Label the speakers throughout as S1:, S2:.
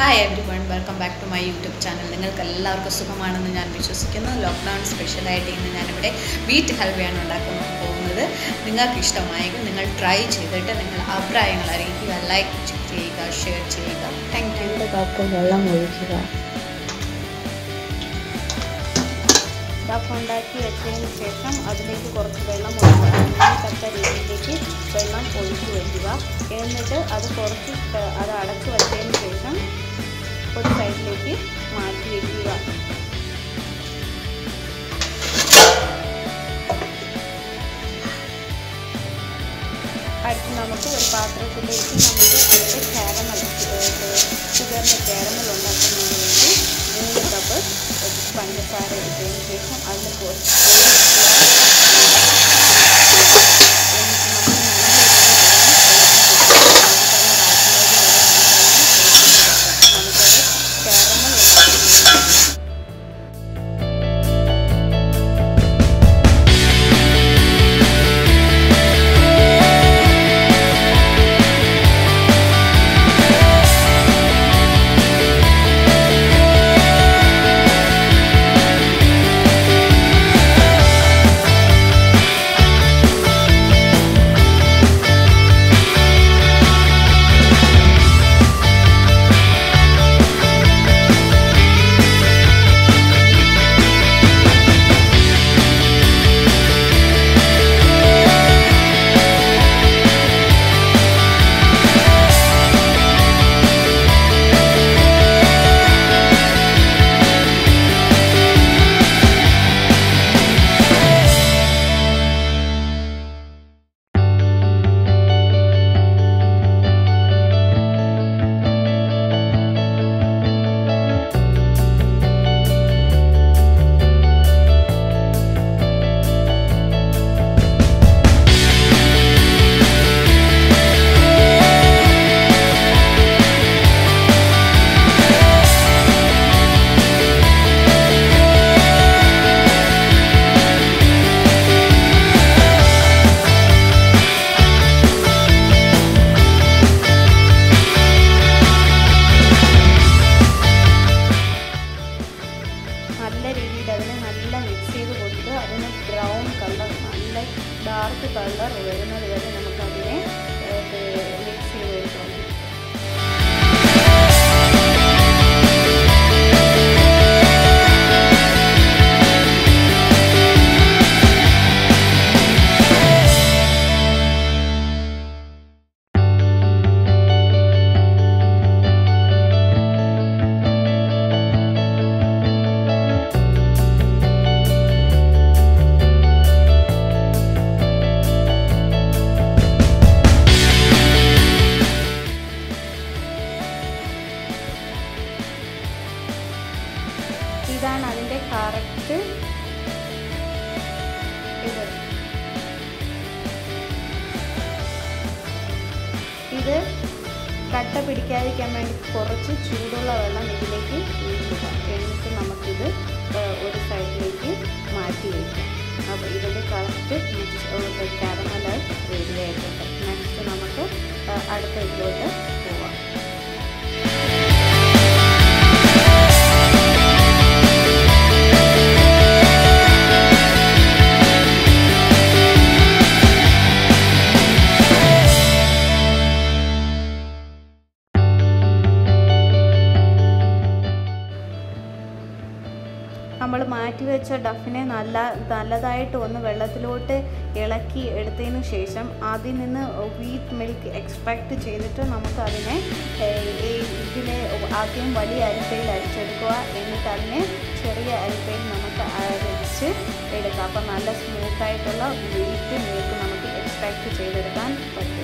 S1: hi everyone welcome back to my YouTube channel നിങ്ങൾക്ക് എല്ലാവർക്കും സുഖമാണെന്ന് ഞാൻ വിശ്വസിക്കുന്നു ലോക്ക്ഡൗൺ സ്പെഷ്യലായിട്ട് ഇന്ന് ഞാനിവിടെ വീറ്റ് ഹൽവയാണ് ഉണ്ടാക്കാൻ പോകുന്നത് നിങ്ങൾക്ക് ഇഷ്ടമായെങ്കിൽ നിങ്ങൾ ട്രൈ ചെയ്തിട്ട് നിങ്ങൾ അഭിപ്രായങ്ങൾ അറിയിക്കുക ലൈക്ക് ചെയ്യുക ഷെയർ ചെയ്യുക താങ്ക് യു
S2: രണ്ട് കപ്പ് വെള്ളം ഒഴിക്കുക
S3: ഡഫ് ഉണ്ടാക്കി വെച്ചതിന് ശേഷം അതിലേക്ക് കുറച്ച് വെള്ളം ഒഴിക്കത്തക്ക രീതിയിലേക്ക് വെള്ളം ഒഴിച്ചു വയ്ക്കുക എന്നിട്ട് അത് കുറച്ച് ക- അത് അടച്ചു വെച്ചതിന് ശേഷം ഒരു സൈഡിലേക്ക് മാറ്റി വയ്ക്കുക അടുത്ത് നമുക്ക് ഒരു പാത്രത്തിലേക്ക് നമുക്ക് അതിൻ്റെ കാരമൽ ഷുഗറിൻ്റെ കാരമൽ ഉണ്ടാക്കുന്നതിന് വേണ്ടി മൂന്ന് കപ്പ് പഞ്ചസാര ഇട്ടതിന് ശേഷം അതിൽ കുറച്ച് ഒരു നമുക്കത് കാരമൽ ഉണ്ടാക്കുന്നത് നല്ല രീതിയിൽ അതിനെ നല്ല മിക്സ് ചെയ്ത് കൊടുത്ത് അതിന് ബ്രൗൺ കളർ നല്ല ഡാർക്ക് കളർ വരുന്നത് വരെ നമുക്ക് അതിനെ മിക്സ് ചെയ്ത് കൊടുക്കണം ഇതാണ് അതിൻ്റെ കറക്റ്റ് ഇത് ഇത് കട്ട പിടിക്കാതിരിക്കാൻ വേണ്ടി കുറച്ച് ചൂടുള്ള വെള്ളം ഇതിലേക്ക് ഒഴിക്കുക എന്നിട്ട് നമുക്കിത് ഏഹ്, ഒരു സൈഡിലേക്ക് മാറ്റി വയ്ക്കാം അപ്പോൾ ഇതിൻ്റെ കറക്റ്റ് മിക്സ് കാരമൽ റെഡി ആയിട്ടുണ്ട് നെക്സ്റ്റ് നമുക്ക് ഏഹ്, അടുത്ത ഇതിലോട്ട് പോവാം നമ്മൾ മാറ്റി വെച്ച ഡഫിനെ നല്ല നല്ലതായിട്ട് ഒന്ന് വെള്ളത്തിലോട്ട് ഇളക്കി എടുത്തതിന് ശേഷം അതിൽ നിന്ന് വീറ്റ് മിൽക്ക് എക്സ്ട്രാക്ട് ചെയ്തിട്ട് നമുക്ക് അതിനെ ഇതിൽ ആദ്യം വലിയ അരിപ്പയിൽ അരിച്ചെടുക്കുക എന്നിട്ട് അതിനെ ചെറിയ അരിപ്പയിൽ നമുക്ക് അരച്ച് എടുക്കാം അപ്പം നല്ല സ്മൂത്തായിട്ടുള്ള വീറ്റ് മിൽക്ക് നമുക്ക് എക്സ്ട്രാക്ട് ചെയ്തെടുക്കാൻ പറ്റും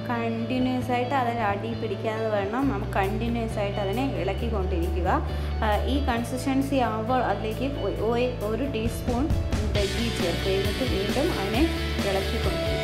S3: കണ്ടിന്യൂസ് ആയിട്ട് അതിൽ അടി പിടിക്കാതെ വേണം നമ്മൾ കണ്ടിന്യൂസ് ആയിട്ട് അതിനെ ഇളക്കിക്കൊണ്ടിരിക്കുക ആ, ഈ കൺസിസ്റ്റൻസി ആകുമ്പോൾ അതിലേക്ക് ഒ- ഒ- ഒരു ടീസ്പൂൺ ഗീ ചേർത്ത് എന്നിട്ട് വീണ്ടും അതിനെ ഇളക്കിക്കൊണ്ടിരിക്കുക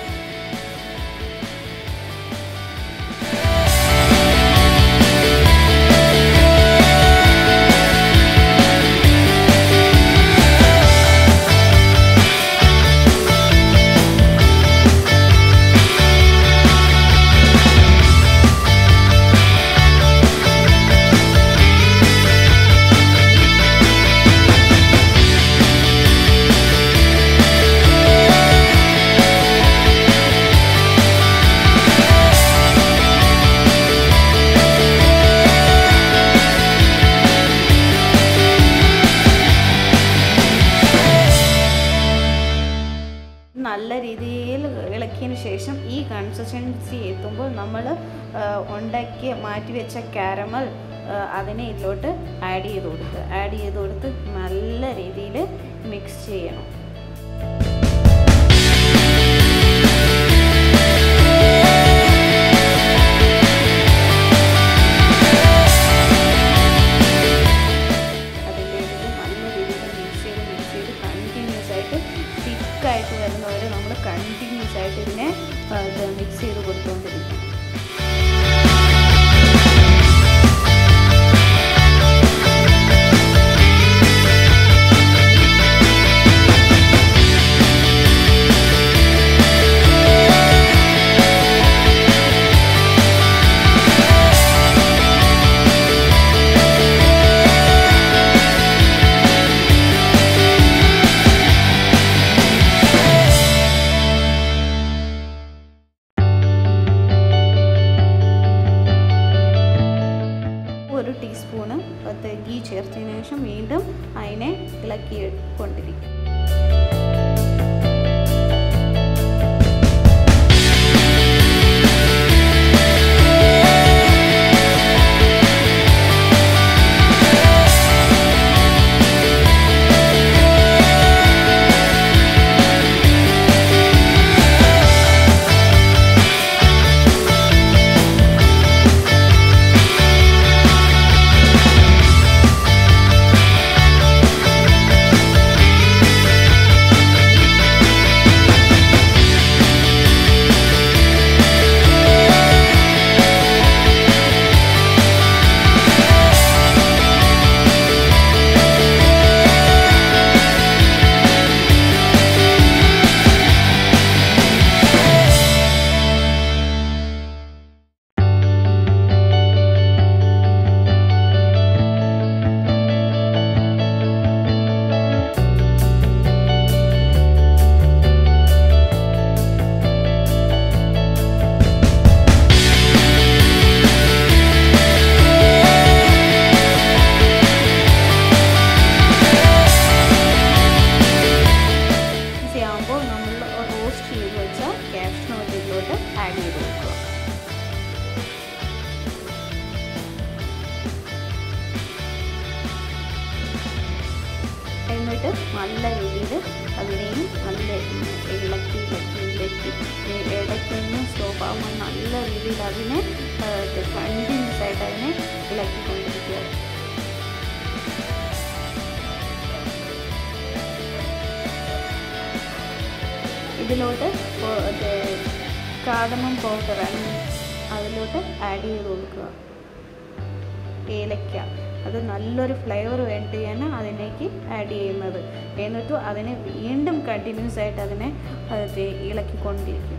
S3: നല്ല രീതിയിൽ ഇളക്കിയതിന് ശേഷം ഈ കൺസിസ്റ്റൻസി എത്തുമ്പോൾ നമ്മൾ ഉണ്ടാക്കി മാറ്റി വെച്ച കാരമൽ അതിനെ ഇതിലോട്ട് ആഡ് ചെയ്ത് കൊടുക്കുക ആഡ് ചെയ്ത് കൊടുത്ത് നല്ല രീതിയിൽ മിക്സ് ചെയ്യണം അതിൻ്റെ ഇടയിൽ നല്ല രീതിയിൽ മിക്സ് ചെയ്ത് മിക്സ് ചെയ്ത് കണ്ടിന്യൂസ് ആയിട്ട് തിക്കായിട്ട് വരുന്നവരെ നമ്മൾ കണ്ടിന്യൂസ് ആയിട്ട് ഇതിനെ ആ, ഇത് മിക്സ് ചെയ്ത് കൊടുത്തുകൊണ്ടിരിക്കണം ഒരു ടീസ്പൂണ് ഗീ ചേർത്തതിന് ശേഷം വീണ്ടും അതിനെ ഇളക്കി കൊണ്ടിരിക്കും ആകുമ്പോൾ നമ്മൾ റോസ്റ്റ് ചെയ്ത് വെച്ച ക്യാഷ്നോട്ട് ഇതിലോട്ട് ആഡ് ചെയ്ത് കൊടുക്കുക എന്നിട്ട് നല്ല രീതിയിൽ അതിനെയും നല്ല ഇളക്കി ഇളക്കി ഇളക്കി ഇടയ്ക്കൊന്നും സ്റ്റോപ്പ് ആകുമ്പോൾ നല്ല രീതിയിൽ അതിനെ കണ്ടിന്യൂസ് ആയിട്ട് അതിനെ ഇളക്കിക്കൊണ്ടിരിക്കുക ഇതിലോട്ട് കാടമം പൗഡർ അതിലോട്ട് ആഡ് ചെയ്ത് കൊടുക്കുക ഏലക്ക അത് നല്ലൊരു ഫ്ലേവർ വേണ്ടിയാണ് അതിലേക്ക് ആഡ് ചെയ്യുന്നത് എന്നിട്ട് അതിനെ വീണ്ടും കണ്ടിന്യൂസ് ആയിട്ട് അതിനെ അത് ഇളക്കിക്കൊണ്ടിരിക്കും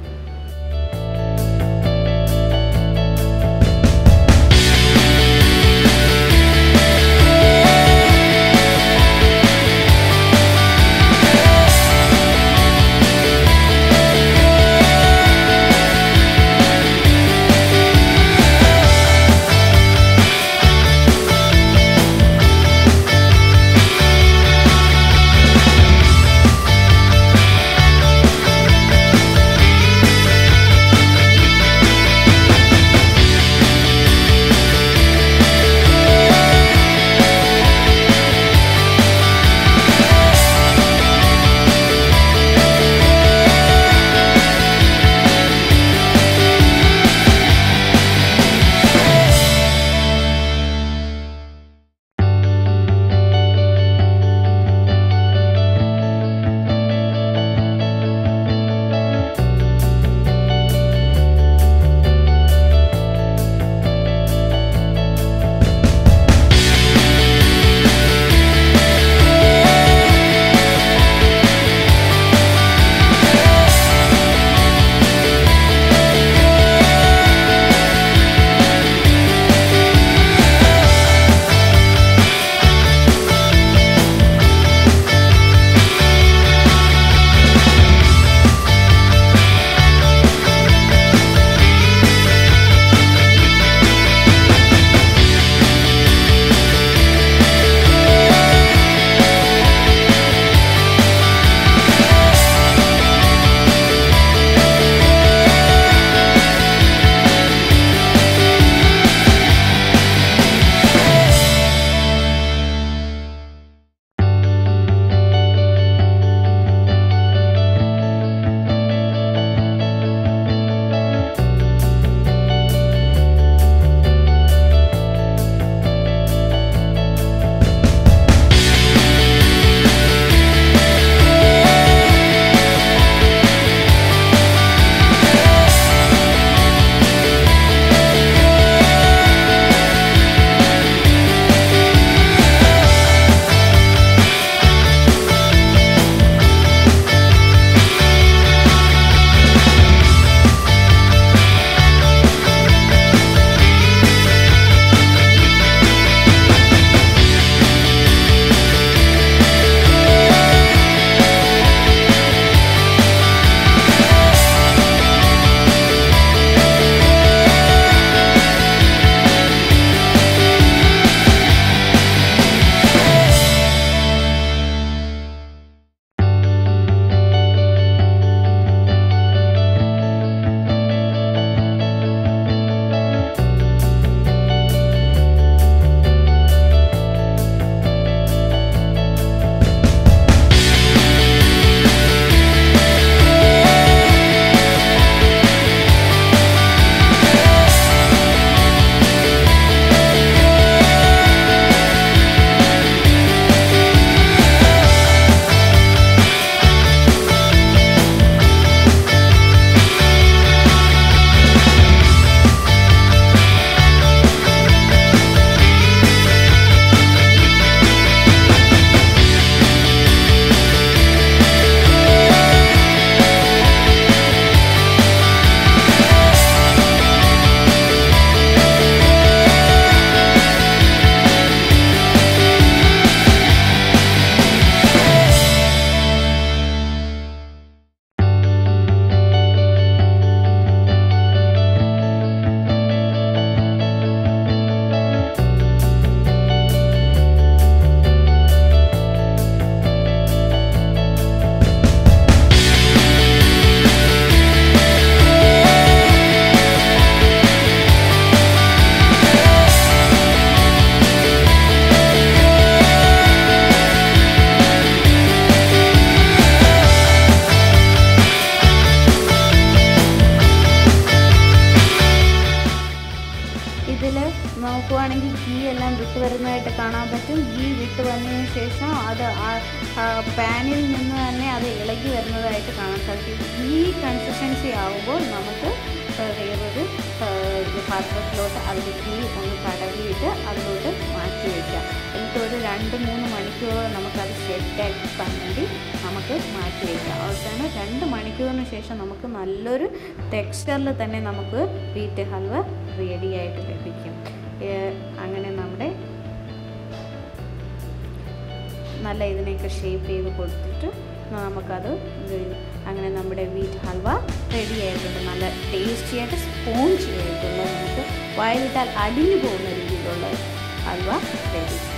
S3: ഇളക്കുവാണെങ്കിൽ ഗീ എല്ലാം വിട്ട് വരുന്നതായിട്ട് കാണാൻ പറ്റും ഗീ വിട്ട് വന്നതിന് ശേഷം അത് ആ പാനിൽ നിന്ന് തന്നെ അത് ഇളകി വരുന്നതായിട്ട് കാണാൻ സാധിക്കും ഈ കൺസിസ്റ്റൻസി ആകുമ്പോൾ നമുക്ക് വേറൊരു പാത്രത്തിലോട്ട് അതിൽ ഗീ ഒന്ന് കടവിയിട്ട് അതിലോട്ട് മാറ്റി വയ്ക്കാം എന്നിട്ട് ഒരു രണ്ട് മൂന്ന് മണിക്കൂർ നമുക്കത് സെറ്റാക്കാൻ വേണ്ടി നമുക്ക് മാറ്റി വയ്ക്കാം അവസാനം രണ്ട് മണിക്കൂറിന് ശേഷം നമുക്ക് നല്ലൊരു ടെക്സ്ചറിൽ തന്നെ നമുക്ക് വീറ്റ് ഹൽവ റെഡിയായിട്ട് ലഭിക്കും അങ്ങനെ നമ്മുടെ നല്ല ഇതിനെയൊക്കെ ഷേപ്പ് ചെയ്ത് കൊടുത്തിട്ട് നമുക്കത് അങ്ങനെ നമ്മുടെ വീറ്റ് ഹൽവ റെഡി ആയിട്ടുണ്ട് നല്ല ടേസ്റ്റി ആയിട്ട് സ്പോഞ്ചി ആയിട്ടുള്ള നമുക്ക് വായിലിട്ടാൽ അടിഞ്ഞു പോകുന്ന രീതിയിലുള്ള ഹൽവ റെഡി